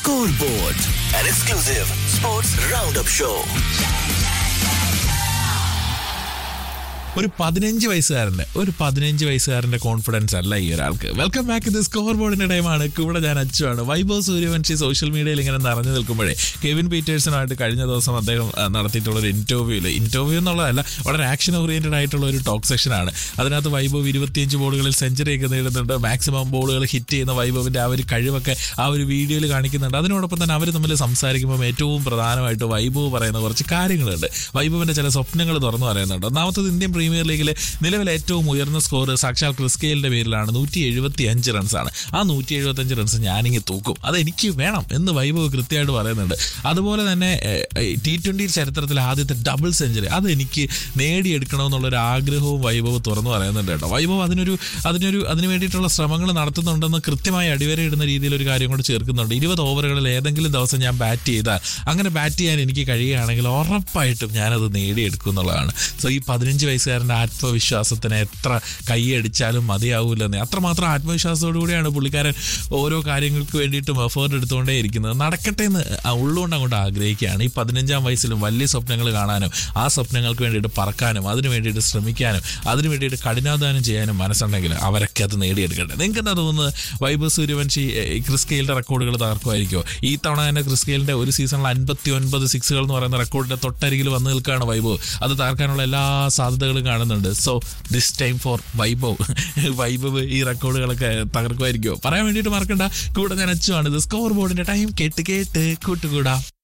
Scoreboard, an exclusive sports roundup show. ഒരു പതിനഞ്ച് വയസ്സുകാരന്റെ ഒരു പതിനഞ്ച് വയസ്സുകാരന്റെ കോൺഫിഡൻസ് അല്ല ഈ ഒരാൾക്ക് വെൽക്കം ബാക്ക് ഇത് സ്കോർ ബോർഡിന്റെ ടൈമാണ് കൂടെ ഞാൻ അച്ചുവാണ് വൈഭവ് സൂര്യവംശി സോഷ്യൽ മീഡിയയിൽ ഇങ്ങനെ നിറഞ്ഞു നിൽക്കുമ്പോഴേ കെവിൻ പീറ്റേഴ്സണുമായിട്ട് കഴിഞ്ഞ ദിവസം അദ്ദേഹം ആ, നടത്തിയിട്ടുള്ള ഒരു ഇന്റർവ്യൂവിൽ ഇന്റർവ്യൂ എന്നുള്ളതല്ല വളരെ ആക്ഷൻ ഓറിയന്റഡ് ആയിട്ടുള്ള ഒരു ടോക്ക് സെഷനാണ് അതിനകത്ത് വൈഭവ് ഇരുപത്തിയഞ്ച് ബോളുകളിൽ സെഞ്ചുറി ഒക്കെ നേടുന്നുണ്ട് മാക്സിമം ബോളുകൾ ഹിറ്റ് ചെയ്യുന്ന വൈഭവിന്റെ ആ ഒരു കഴിവൊക്കെ ആ ഒരു വീഡിയോയിൽ കാണിക്കുന്നുണ്ട് അതിനോടൊപ്പം തന്നെ അവർ തമ്മിൽ സംസാരിക്കുമ്പോൾ ഏറ്റവും പ്രധാനമായിട്ട് വൈഭവ് പറയുന്ന കുറച്ച് കാര്യങ്ങളുണ്ട് വൈഭവിന്റെ ചില സ്വപ്നങ്ങൾ തുറന്നു പറയുന്നുണ്ട് ഒന്നാമത്തത് ഇന്ത്യൻ പ്രീമിയർ ലീഗിലെ നിലവിലെ ഏറ്റവും ഉയർന്ന സ്കോർ സാക്ഷാൽ ക്രിസ്കെയിലിന്റെ പേരിലാണ് നൂറ്റി എഴുപത്തി അഞ്ച് റൺസാണ് ആ നൂറ്റി എഴുപത്തി അഞ്ച് റൺസ് ഞാനിങ്ങ് തൂക്കും അത് എനിക്ക് വേണം എന്ന് വൈഭവ് കൃത്യമായിട്ട് പറയുന്നുണ്ട് അതുപോലെ തന്നെ ടി ട്വന്റി ചരിത്രത്തിൽ ആദ്യത്തെ ഡബിൾ സെഞ്ചുറി അത് എനിക്ക് നേടിയെടുക്കണമെന്നുള്ളൊരു ആഗ്രഹവും വൈഭവ് തുറന്നു പറയുന്നുണ്ട് കേട്ടോ വൈഭവ് അതിനൊരു അതിനൊരു അതിന് വേണ്ടിയിട്ടുള്ള ശ്രമങ്ങൾ നടത്തുന്നുണ്ടെന്ന് കൃത്യമായി അടിവരയിടുന്ന രീതിയിൽ ഒരു കാര്യം കൂടെ ചേർക്കുന്നുണ്ട് ഇരുപത് ഓവറുകളിൽ ഏതെങ്കിലും ദിവസം ഞാൻ ബാറ്റ് ചെയ്താൽ അങ്ങനെ ബാറ്റ് ചെയ്യാൻ എനിക്ക് കഴിയുകയാണെങ്കിൽ ഉറപ്പായിട്ടും ഞാനത് നേടിയെടുക്കും എന്നുള്ളതാണ് സോ ഈ പതിനഞ്ച് വയസ്സുകാരൻ്റെ ആത്മവിശ്വാസത്തിന് എത്ര കൈയടിച്ചാലും മതിയാവൂലെന്ന് അത്രമാത്രം ആത്മവിശ്വാസത്തോടു കൂടിയാണ് പുള്ളിക്കാരൻ ഓരോ കാര്യങ്ങൾക്ക് വേണ്ടിയിട്ടും എഫേർട്ട് എടുത്തുകൊണ്ടേ ഇരിക്കുന്നത് നടക്കട്ടെ എന്ന് ആ ഉള്ളുകൊണ്ട് അങ്ങോട്ട് ആഗ്രഹിക്കുകയാണ് ഈ പതിനഞ്ചാം വയസ്സിലും വലിയ സ്വപ്നങ്ങൾ കാണാനും ആ സ്വപ്നങ്ങൾക്ക് വേണ്ടിയിട്ട് പറക്കാനും അതിന് വേണ്ടിയിട്ട് ശ്രമിക്കാനും അതിന് വേണ്ടിയിട്ട് കഠിനാധ്വാനം ചെയ്യാനും മനസ്സുണ്ടെങ്കിൽ അവരൊക്കെ അത് നേടിയെടുക്കട്ടെ നിങ്ങൾക്ക് എന്താ തോന്നുന്നത് വൈഭവ് സൂര്യവംശി ഏഹ്, ക്രിസ് ഗെയിലിന്റെ റെക്കോർഡുകൾ തകർക്കുമായിരിക്കുമോ ഈ തവണ തന്നെ ക്രിസ് ഗെയിലിന്റെ ഒരു സീസണിൽ അൻപത്തി ഒൻപത് സിക്സുകൾ എന്ന് പറയുന്ന റെക്കോർഡിന്റെ തൊട്ടരികിൽ വന്ന് നിൽക്കുകയാണ് വൈഭവ് അത് തകർക്കാനുള്ള എല്ലാ സാധ്യതകളും കാണുന്നുണ്ട് so this time for Vaibhav Vaibhav ഈ റെക്കോർഡുകളൊക്കെ തകർക്കുമായിരിക്കുമോ പറയാൻ വേണ്ടിയിട്ട് മറക്കണ്ട കൂടെ ഞാൻ അച്ചുവാണ് ഇത് സ്കോർ ബോർഡിന്റെ ടൈം കേട്ട് കേട്ട് കൂട്ടുകൂടാം